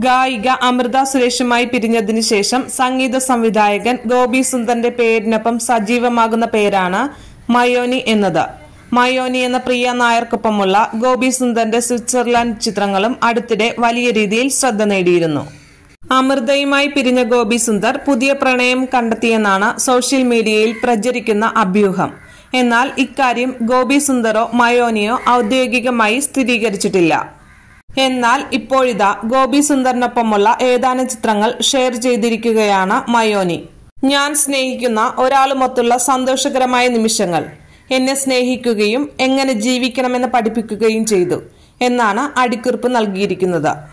ഗായിക അമൃത സുരേഷുമായി പിരിഞ്ഞതിനു ശേഷം സംഗീത സംവിധായകൻ ഗോപി സുന്ദറിന്റെ പേരിനൊപ്പം സജീവമാകുന്ന പേരാണ് മയോനി എന്നത് മയോനി എന്ന പ്രിയ നായർക്കൊപ്പമുള്ള ഗോപി സുന്ദറിന്റെ സ്വിറ്റ്സർലാൻഡ് ചിത്രങ്ങളും അടുത്തിടെ വലിയ രീതിയിൽ ശ്രദ്ധ നേടിയിരുന്നു അമൃതയുമായി പിരിഞ്ഞ ഗോപി സുന്ദർ പുതിയ പ്രണയം കണ്ടെത്തിയെന്നാണ് സോഷ്യൽ മീഡിയയിൽ പ്രചരിക്കുന്ന അഭ്യൂഹം എന്നാൽ ഇക്കാര്യം ഗോപി സുന്ദറോ മയോനിയോ ഔദ്യോഗികമായി സ്ഥിരീകരിച്ചിട്ടില്ല എന്നാൽ ഇപ്പോഴിതാ ഗോപി സുന്ദറിനൊപ്പമുള്ള ഏതാനും ചിത്രങ്ങൾ ഷെയർ ചെയ്തിരിക്കുകയാണ് മയോനി ഞാൻ സ്നേഹിക്കുന്ന ഒരാളുമൊത്തുള്ള സന്തോഷകരമായ നിമിഷങ്ങൾ എന്നെ സ്നേഹിക്കുകയും എങ്ങനെ ജീവിക്കണമെന്ന് പഠിപ്പിക്കുകയും ചെയ്തു എന്നാണ് അടിക്കുറിപ്പ് നൽകിയിരിക്കുന്നത്